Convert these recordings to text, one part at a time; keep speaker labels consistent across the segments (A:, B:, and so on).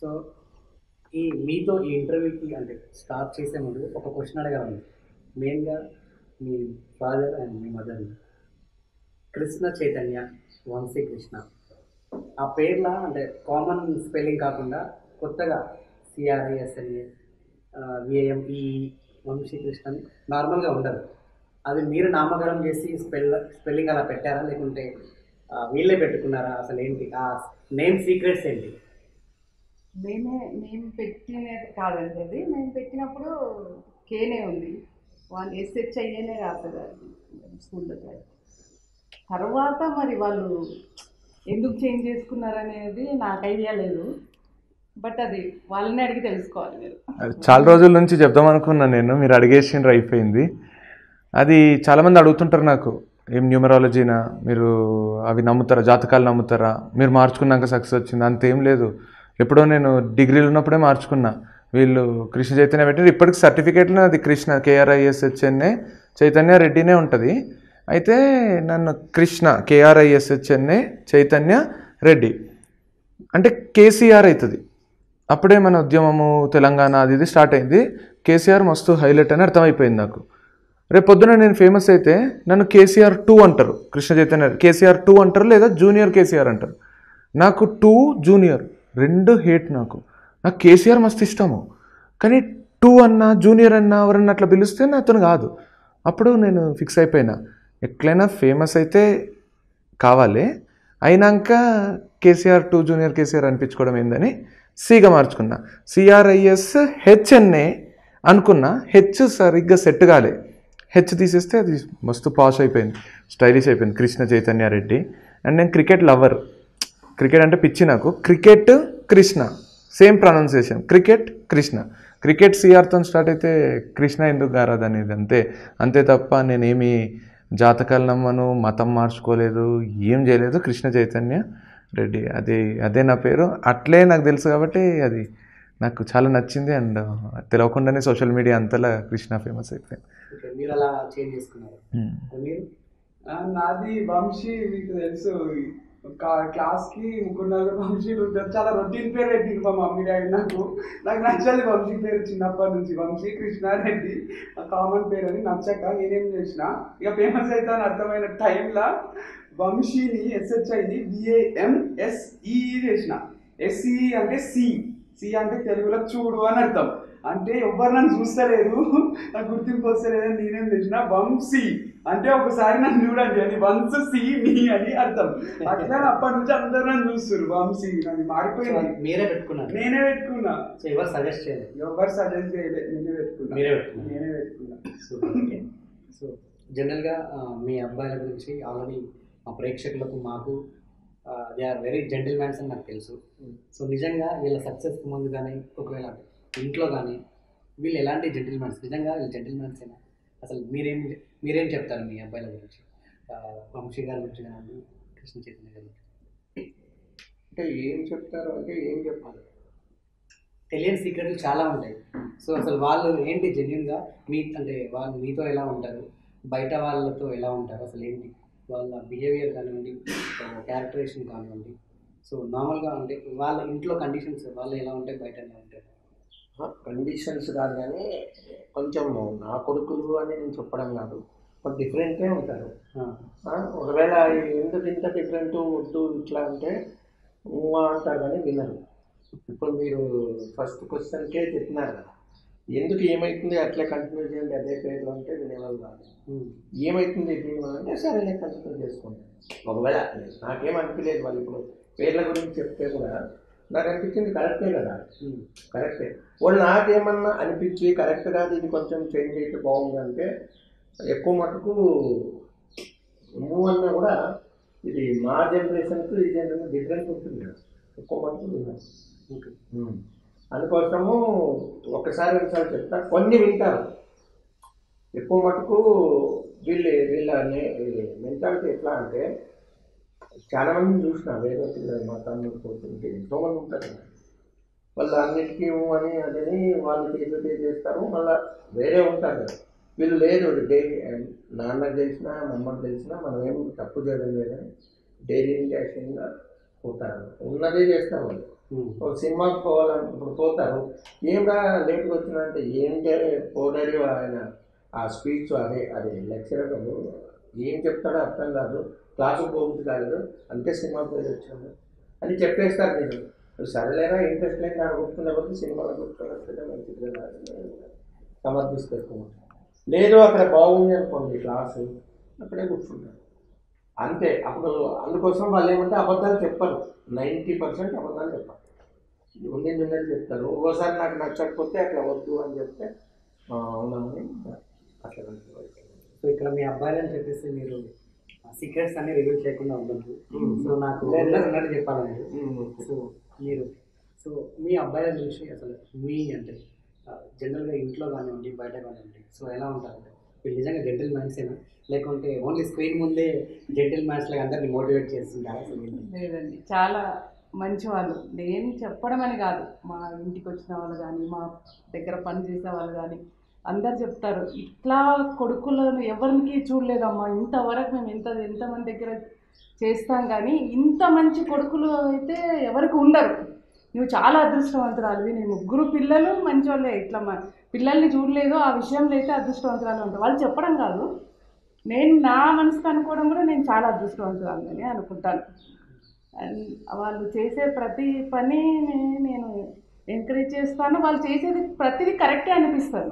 A: So ఈ మీతో ఈ ఇంటర్వ్యూకి అంటే స్టార్ట్ చేసే ముందు ఒక క్వశ్చన్ అడగాలి మెయిన్గా మీ ఫాదర్ అండ్ మీ మదర్ని కృష్ణ చైతన్య వంశీ కృష్ణ ఆ పేర్ల అంటే కామన్ స్పెల్లింగ్ కాకుండా కొత్తగా సిఆర్ఐఎస్ఎన్ఏ విఏఎంఈ వంశీ కృష్ణ అని నార్మల్గా ఉండదు అది మీరు నామకరణం చేసి స్పెల్ స్పెల్లింగ్ అలా పెట్టారా లేకుంటే ఆ, వీళ్ళే పెట్టుకున్నారా అసలు ఏంటి ఆ నేమ్ సీక్రెట్స్ ఏంటి
B: మేమే మేము పెట్టినది కాదండి అది మేము పెట్టినప్పుడు కేనే ఉంది వాళ్ళు ఎస్హెచ్ఐఏనే రాశారు అది స్కూల్లో తర్వాత మరి వాళ్ళు ఎందుకు చేంజ్ చేసుకున్నారనేది నాకు ఐడియా లేదు బట్ అది వాళ్ళని అడిగి తెలుసుకోవాలి మీరు
C: అది చాలా రోజుల నుంచి చెప్దాం అనుకున్నా నేను మీరు అడిగేసిండ్రు అయిపోయింది అది చాలామంది అడుగుతుంటారు నాకు ఏం న్యూమరాలజీనా మీరు అవి నమ్ముతారా జాతకాలు నమ్ముతారా మీరు మార్చుకున్నాక సక్సెస్ వచ్చింది అంతేం లేదు ఎప్పుడో నేను డిగ్రీలో ఉన్నప్పుడే మార్చుకున్నా వీళ్ళు కృష్ణ చైతన్య పెట్టారు ఇప్పటికి సర్టిఫికేట్లో అది కృష్ణ కేఆర్ఐఎస్హెచ్ఎన్ఏ చైతన్య రెడ్డినే ఉంటుంది అయితే నన్ను కృష్ణ కేఆర్ఐఎస్హెచ్ఎన్ఏ చైతన్య రెడ్డి అంటే కేసీఆర్ అవుతుంది అప్పుడే మన ఉద్యమము తెలంగాణ అది ఇది స్టార్ట్ అయింది కేసీఆర్ మస్తు హైలైట్ అని అర్థమైపోయింది నాకు రేపు పొద్దున నేను ఫేమస్ అయితే నన్ను కేసీఆర్ టూ అంటారు కృష్ణ చైతన్య కేసీఆర్ టూ అంటారు లేదా జూనియర్ కేసీఆర్ అంటారు నాకు టూ జూనియర్ రెండు హేట్ నాకు నాకు కేసీఆర్ మస్తు ఇష్టము కానీ టూ అన్నా జూనియర్ అన్నా ఎవరన్నా అట్లా పిలిస్తే నాతో కాదు అప్పుడు నేను ఫిక్స్ అయిపోయినా ఎట్లయినా ఫేమస్ అయితే కావాలి అయినాక కేసీఆర్ టూ జూనియర్ కేసీఆర్ అనిపించుకోవడం ఏందని సిగా మార్చుకున్నా సిఆర్ఐఎస్ హెచ్ఎన్ఏ అనుకున్నా హెచ్ సరిగ్గా సెట్ కాలే హెచ్ తీసేస్తే అది మస్తు పాష్ అయిపోయింది స్టైలిష్ అయిపోయింది కృష్ణ చైతన్య రెడ్డి అండ్ నేను క్రికెట్ లవర్ క్రికెట్ అంటే పిచ్చి నాకు cricket Krishna same pronunciation cricket Krishna cricket సిఆర్తో స్టార్ట్ అయితే కృష్ణ ఎందుకు గారదు అనేది అంతే అంతే తప్ప నేనేమి జాతకాలు నమ్మను మతం మార్చుకోలేదు ఏం చేయలేదు కృష్ణ చైతన్య రెడ్డి అది అదే నా పేరు అట్లే నాకు తెలుసు కాబట్టి అది నాకు చాలా నచ్చింది అండ్ తెలియకుండానే సోషల్ మీడియా అంతలా కృష్ణ ఫేమస్ అయిపోయింది
A: ఓకే మీరు అలా చేంజ్ చేసుకున్నారు
C: Hmm.
A: మీరు
D: ఆ, నాది వంశీ మీకు తెలుసు కా- క్లాస్ కి ముగ్గురు నలుగురు వంశీలు ఉంటారు చాలా రొటీన్ పేరు పెట్టింది మా మమ్మీ డాడీ నాకు నాకు నచ్చదు వంశీ పేరు చిన్నప్పటి నుంచి వంశీ కృష్ణారెడ్డి కామన్ పేరు అని నచ్చక నేనేం చేసిన ఇక ఫేమస్ అయితే అని అర్థమైన టైంలో వంశీని ఎస్హెచ్ఐని బిఏఎంఎస్ఈ చేసిన ఎస్ఈ అంటే సి సి అంటే తెలుగులో చూడు అని అర్థం అంటే ఎవ్వరు నన్ను చూస్తలేరు నాకు గుర్తింపు వస్తలేదని నేనేం చేసిన వంశీ అంటే ఒకసారి నన్ను చూడండి అని వంశ సి మీ అని అర్థం అట్లా అప్పటి నుంచి అందరూ నన్ను చూస్తారు వంశీ అది
A: సో
D: మారిపోయింది
A: మీరే పెట్టుకున్నారు
D: నేనే పెట్టుకున్నా
A: సో ఎవరు సజెస్ట్ చేయలేదు
D: ఎవరు సజెస్ట్ చేయలేదు నేనే పెట్టుకున్నా
A: మీరే పెట్టుకున్నారు
D: నేనే పెట్టుకున్నా
A: సూపర్ ఓకే సో జనరల్గా ఆ, మీ అబ్బాయిల గురించి ఆల్రెడీ మా ప్రేక్షకులకు మాకు they are very gentlemans అని నాకు తెలుసు సో నిజంగా వీళ్ళ సక్సెస్కి ముందు కానీ ఒకవేళ ఇంట్లో కానీ వీళ్ళు ఎలాంటి జెంటిల్ మ్యాన్స్ నిజంగా వీళ్ళు జెంటిల్ మ్యాన్స్ అయినా అసలు మీరేం మీరేం చెప్తారు మీ అబ్బాయిల గురించి ఆ, వంశీ గారి గురించి కానీ కృష్ణ చైతన్య గారి గురించి
E: అంటే ఏం చెప్తారు అంటే ఏం చెప్పాలి
A: తెలియని సీక్రెట్లు చాలా ఉంటాయి సో అసలు వాళ్ళు ఏంటి జెన్యున్గా మీ అంటే వాళ్ళు మీతో ఎలా ఉంటారు బయట వాళ్ళతో ఎలా ఉంటారు అసలు ఏంటి వాళ్ళ బిహేవియర్ కానివ్వండి క్యారెక్టరేషన్ కానివ్వండి సో నార్మల్గా అంటే వాళ్ళ ఇంట్లో కండిషన్స్ వాళ్ళు ఎలా ఉంటాయి బయట ఎలా ఉంటారు
E: కండిషన్స్ కాదు కానీ కొంచెం నా కొడుకులు అని నేను చెప్పడం కాదు కొంచెం డిఫరెంట్గా ఉంటారు
A: ఆ,
E: ఆ, ఒకవేళ ఎందుకు ఇంత డిఫరెంట్ వద్దు ఇట్లా అంటే ఊహ అంటారు కానీ వినరు ఇప్పుడు మీరు ఫస్ట్ క్వశ్చన్కే చెప్పినారు కదా ఎందుకు ఏమవుతుంది అట్లే కంటిన్యూ చేయండి అదే పేర్లు అంటే వినేవాళ్ళు కాదు
A: ఉమ్,
E: ఏమవుతుంది దీనివల్ల అంటే సరే కంటిన్యూ చేసుకుంటాను ఒకవేళ నాకేం అనిపించలేదు వాళ్ళు ఇప్పుడు పేర్ల గురించి చెప్తే కూడా నాకు అనిపించింది కరెక్టే కదా
A: ఉమ్,
E: కరెక్టే వాళ్ళు నాకేమన్నా అనిపించి కరెక్ట్ కాదు ఇది కొంచెం చేంజ్ అయితే బాగుంది అంటే ఎక్కువ మటుకు మూవ్ అన్నా కూడా ఇది మా జనరేషన్కి ఈ జనరేషన్ డిఫరెంట్ ఉంటుంది కదా ఎక్కువ మటుకు విన్నారు
A: ఓకే
E: అందుకోసము ఒకసారి రెండుసార్లు చెప్తా కొన్ని వింటారు ఎక్కువ మటుకు వీళ్ళు వీళ్ళ మెంటాలిటీ ఎట్లా అంటే చాలా మందిని చూసిన వేరే పిల్లలు మా తమ్ముడు పోతుంటే ఎంతోమంది ఉంటారు కదా. వాళ్ళు అన్నిటికీ ఊ అని అదని వాళ్ళు చేసి చేస్తారు మళ్ళీ వేరే ఉంటారు కదా వీళ్ళు లేదు డే నాన్నకు తెలిసినా మమ్మకి తెలిసినా మనం ఏం తప్పు చేయడం లేదని డైలీ ఇంటాక్షన్గా పోతారు ఉన్నదే చేస్తారు వాళ్ళు
A: ఉమ్.
E: ఒక సినిమాకి పోవాలని ఇప్పుడు పోతారు ఏమిరా లేట్గా వచ్చినంటే ఏంటి పోడారి ఆయన ఆ స్పీచ్ అదే అదే లెక్చరర్ ఏం చెప్తాడో అర్థం కాదు క్లాసుకు పోబుద్ది కాదు అందుకే సినిమా పోయి వచ్చాము అని చెప్పేస్తారు నేను నువ్వు సరేలేరా ఇంట్రెస్ట్ లేక ఆడ కూర్చున్న బట్టి సినిమాలో కూర్చోవడం మంచిది కదా అని సమర్థిస్తారు లేదు అక్కడ బాగుంది అనుకోండి క్లాసు అక్కడే కూర్చుంటారు అంతే అప్పుడు అందుకోసం వాళ్ళు ఏమంటే అబద్ధాలు చెప్పరు నైంటీ పర్సెంట్ అబద్ధాలు చెప్పరు ఉండింది ఉన్నది చెప్తారు ఒక్కోసారి నాకు నచ్చకపోతే అట్లా వద్దు అని చెప్తే "ఆ, అవునని అట్లా వెళ్తారు.
A: సో ఇక్కడ మీ అబ్బాయిలు అని చెప్పేసి మీరు సీక్రెట్స్ అన్ని రివీల్ చేయకుండా ఉండదు
E: ఉమ్.
A: సో నాకు
E: లేదు.
A: ఉన్నది ఉన్నట్టు చెప్పాలండి
E: ఉమ్.
A: సో మీరు సో మీ అబ్బాయిల చూసి అసలు మీ అంటే జనరల్గా ఇంట్లో కానివ్వండి బయట కానివ్వండి సో ఎలా ఉంటారు వీళ్ళు నిజంగా జెంటిల్ మ్యాన్సేనా లేకుంటే ఓన్లీ స్క్రీన్ ముందే జెంటిల్ మ్యాన్స్ లాగా అందరినీ మోటివేట్ చేస్తుంటారా అసలు వీళ్ళు?
B: లేదండి చాలా మంచి వాళ్ళు నేను చెప్పడం అని కాదు మా ఇంటికి వచ్చిన వాళ్ళు కానీ మా దగ్గర పని చేసే వాళ్ళు కానీ అందరు చెప్తారు ఇట్లా కొడుకులను ఎవరికి చూడలేదమ్మా ఇంతవరకు మేము ఎంత ఎంతమంది దగ్గర చేస్తాం కానీ ఇంత మంచి కొడుకులు అయితే ఎవరికి ఉండరు నువ్వు చాలా అదృష్టవంతురాలివి నీ ముగ్గురు పిల్లలు మంచి వాళ్ళే ఇట్లా మా పిల్లల్ని చూడలేదు ఆ విషయంలో అయితే అదృష్టవంతురాలు ఉంటారు వాళ్ళు చెప్పడం కాదు నేను నా మనసుకు అనుకోవడం కూడా నేను చాలా అదృష్టవంతురాలని అనుకుంటాను అండ్ వాళ్ళు చేసే ప్రతి పని నేను ఎంకరేజ్ చేస్తాను వాళ్ళు చేసేది ప్రతిదీ కరెక్టే అనిపిస్తుంది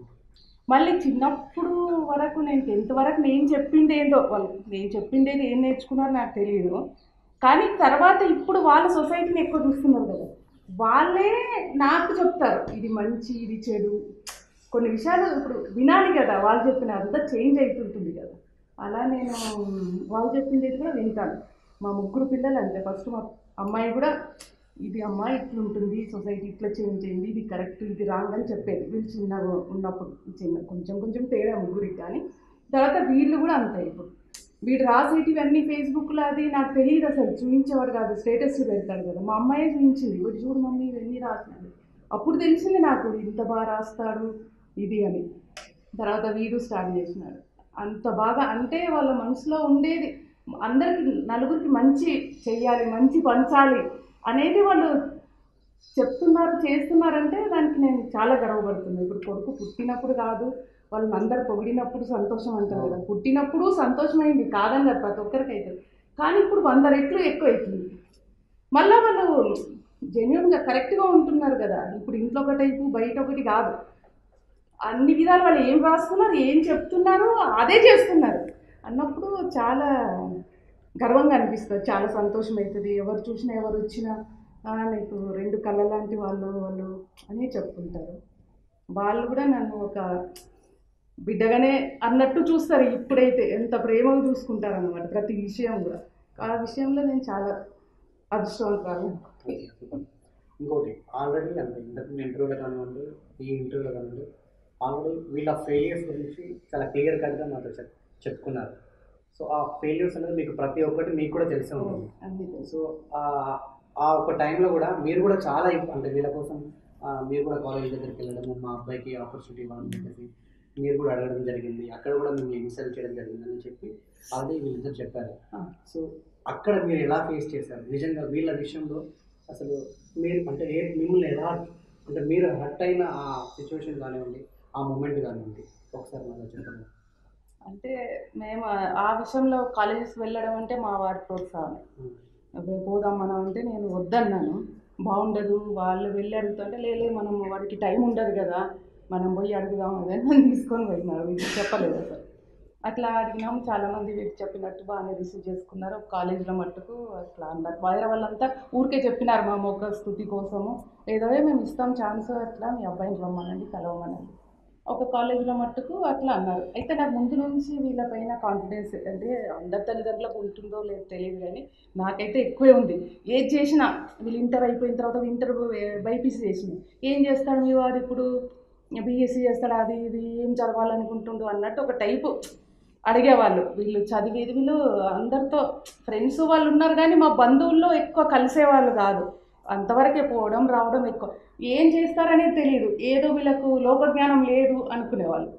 B: మళ్ళీ చిన్నప్పుడు వరకు నేను టెన్త్ వరకు నేను చెప్పింది ఏందో వాళ్ళు నేను చెప్పింది ఏదో ఏం నేర్చుకున్నారో నాకు తెలియదు కానీ తర్వాత ఇప్పుడు వాళ్ళ సొసైటీని ఎక్కువ చూస్తున్నారు కదా వాళ్ళే నాకు చెప్తారు ఇది మంచి ఇది చెడు కొన్ని విషయాలు ఇప్పుడు వినాలి కదా వాళ్ళు చెప్పిన అంతా చేంజ్ అవుతుంటుంది కదా అలా నేను వాళ్ళు చెప్పింది కూడా వింటాను మా ముగ్గురు పిల్లలు అంతే ఫస్ట్ మా అమ్మాయి కూడా ఇది అమ్మాయి ఇట్లా ఉంటుంది సొసైటీ ఇట్లా చేంజ్ అయింది ఇది కరెక్ట్ ఇది రాంగ్ అని చెప్పేది వీళ్ళు చిన్నగా ఉన్నప్పుడు చిన్న కొంచెం కొంచెం తేడా ముగ్గురికి కానీ తర్వాత వీళ్ళు కూడా అంతే ఇప్పుడు వీడు రాసేటివి అన్ని ఫేస్బుక్లో అది నాకు తెలియదు అసలు చూపించేవాడు కాదు స్టేటస్ పెడతాడు కదా మా అమ్మాయి చూపించింది వీడు చూడు మమ్మీ ఇవన్నీ రాసినాడు అప్పుడు తెలిసింది నాకు ఇంత బాగా రాస్తాడు ఇది అని తర్వాత వీడు స్టార్ట్ చేసినాడు అంత బాగా అంటే వాళ్ళ మనసులో ఉండేది అందరికి నలుగురికి మంచి చెయ్యాలి మంచి పంచాలి అనేది వాళ్ళు చెప్తున్నారు చేస్తున్నారంటే దానికి నేను చాలా గర్వపడుతున్నాను ఇప్పుడు కొడుకు పుట్టినప్పుడు కాదు వాళ్ళని అందరు పొగిడినప్పుడు సంతోషం అంటారు కదా పుట్టినప్పుడు సంతోషమైంది కాదని కాదు ప్రతి ఒక్కరికి అవుతుంది కానీ ఇప్పుడు వంద రెట్లు ఎక్కువ అవుతుంది మళ్ళీ వాళ్ళు జెన్యున్గా కరెక్ట్గా ఉంటున్నారు కదా ఇప్పుడు ఇంట్లో ఒక టైపు బయట ఒకటి కాదు అన్ని విధాలు వాళ్ళు ఏం రాస్తున్నారు ఏం చెప్తున్నారు అదే చేస్తున్నారు అన్నప్పుడు చాలా గర్వంగా అనిపిస్తుంది చాలా సంతోషం అవుతుంది ఎవరు చూసినా ఎవరు వచ్చినా "ఆ, నీకు రెండు కళ్ళ లాంటి వాళ్ళు వాళ్ళు అని చెప్పుకుంటారు వాళ్ళు కూడా నన్ను ఒక బిడ్డగానే అన్నట్టు చూస్తారు ఇప్పుడైతే ఎంత ప్రేమగా చూసుకుంటారు అనమాట ప్రతి విషయం కూడా ఆ విషయంలో నేను చాలా అదృష్టవంతురాలు
A: ఓకే, సూపర్. ఇంకోటి ఆల్రెడీ అంటే ఇంతకు ఇంటర్వ్యూలో కానివ్వండి ఈ ఇంటర్వ్యూలో కానివ్వండి ఆల్రెడీ వీళ్ళ ఫెయిలియర్స్ గురించి చాలా క్లియర్ కట్గా మాతో చెప్ చెప్పుకున్నారు సో ఆ ఫెయిల్యూర్స్ అనేది మీకు ప్రతి ఒక్కటి మీకు కూడా తెలిసే ఉంటుంది
B: అన్ని తెలుసు
A: సో ఆ- ఆ ఒక టైంలో కూడా మీరు కూడా చాలా ఇబ్బ- అంటే వీళ్ళ కోసం ఆ, మీరు కూడా కాలేజ్ దగ్గరికి వెళ్ళడం మా అబ్బాయికి ఆపర్చునిటీ ఇవ్వాలని చెప్పేసి మీరు కూడా అడగడం జరిగింది అక్కడ కూడా మిమ్మల్ని ఇన్సల్ట్ చేయడం జరిగింది అని చెప్పి ఆల్రెడీ వీళ్ళిద్దరు చెప్పారు
B: ఆ.
A: సో అక్కడ మీరు ఎలా ఫేస్ చేశారు నిజంగా వీళ్ళ విషయంలో అసలు మీరు అంటే ఏ మిమ్మల్ని ఎలా అంటే మీరు హర్ట్ అయిన ఆ సిచ్యువేషన్ కానివ్వండి ఆ మూమెంట్ కానివ్వండి ఒకసారి మాకు చెప్పండి
B: అంటే మేము ఆ- ఆ విషయంలో కాలేజెస్ వెళ్ళడం అంటే మా వారి ప్రోత్సాహం అప్పుడు పోదాం మనం అంటే నేను వద్దన్నాను బాగుండదు వాళ్ళు వెళ్ళి అడుగుతుంటే లేలే మనం వాడికి టైం ఉండదు కదా మనం పోయి అడుగుదాం అదని నన్ను తీసుకొని పోయినారు వీటికి చెప్పలేదు అసలు అట్లా అడిగినాము చాలామంది వీటికి చెప్పినట్టు బాగానే రిసీవ్ చేసుకున్నారు ఒక కాలేజీలో మట్టుకు అట్లా అన్నారు వేరే వాళ్ళంతా ఊరికే చెప్పినారు మా మొక్క స్థుతి కోసము ఏదో మేము ఇస్తాం ఛాన్స్ అట్లా మీ అబ్బాయిని రమ్మనండి కలవమనండి ఒక కాలేజీలో మట్టుకు అట్లా అన్నారు అయితే నాకు ముందు నుంచి వీళ్ళపైన కాన్ఫిడెన్స్ అంటే అందరి తల్లిదండ్రులకు ఉంటుందో లేదో తెలియదు కానీ నాకైతే ఎక్కువే ఉంది ఏది చేసినా వీళ్ళు ఇంటర్ అయిపోయిన తర్వాత ఇంటర్ బైపీసీ చేసిన ఏం చేస్తాడు మీ వాడు ఇప్పుడు బీఎస్సీ చేస్తాడు అది ఇది ఏం చదవాలనుకుంటుండు అన్నట్టు ఒక టైపు అడిగేవాళ్ళు వీళ్ళు చదివేది వీళ్ళు అందరితో ఫ్రెండ్స్ వాళ్ళు ఉన్నారు కానీ మా బంధువుల్లో ఎక్కువ కలిసేవాళ్ళు కాదు అంతవరకే పోవడం రావడం ఎక్కువ ఏం చేస్తారనేది తెలియదు ఏదో వీళ్ళకు లోకజ్ఞానం లేదు అనుకునేవాళ్ళు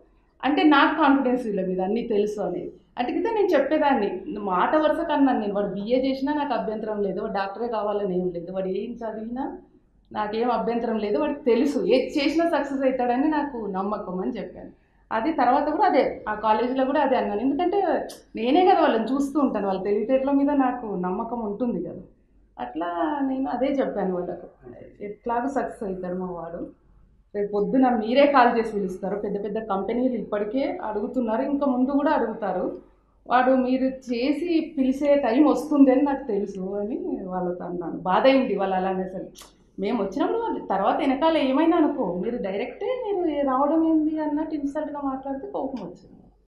B: అంటే నాకు కాన్ఫిడెన్స్ వీళ్ళ మీద అన్నీ తెలుసు అనేది అటుకితే నేను చెప్పేదాన్ని మాట వరుస కన్నాను నేను వాడు బిఏ చేసినా నాకు అభ్యంతరం లేదు వాడు డాక్టరే కావాలని ఏం లేదు వాడు ఏం చదివినా నాకేం అభ్యంతరం లేదు వాడికి తెలుసు ఏది చేసినా సక్సెస్ అవుతాడని నాకు నమ్మకం అని చెప్పాను అది తర్వాత కూడా అదే ఆ కాలేజీలో కూడా అదే అన్నాను ఎందుకంటే నేనే కదా వాళ్ళని చూస్తూ ఉంటాను వాళ్ళ తెలివితేటల మీద నాకు నమ్మకం ఉంటుంది కదా అట్లా నేను అదే చెప్పాను వాళ్ళకు ఎట్లాగో సక్సెస్ అవుతాడు మా వాడు రేపు పొద్దున మీరే కాల్ చేసి పిలుస్తారు పెద్ద పెద్ద కంపెనీలు ఇప్పటికే అడుగుతున్నారు ఇంకా ముందు కూడా అడుగుతారు వాడు మీరు చేసి పిలిచే టైం వస్తుంది అని నాకు తెలుసు అని వాళ్ళతో అన్నాను బాధ అయింది వాళ్ళు అలానే సరే మేము వచ్చినప్పుడు వాళ్ళు తర్వాత వెనకాల ఏమైనా అనుకో మీరు డైరెక్టే మీరు రావడం ఏంది అన్నట్టు ఇన్సల్ట్గా మాట్లాడితే కోపం వచ్చింది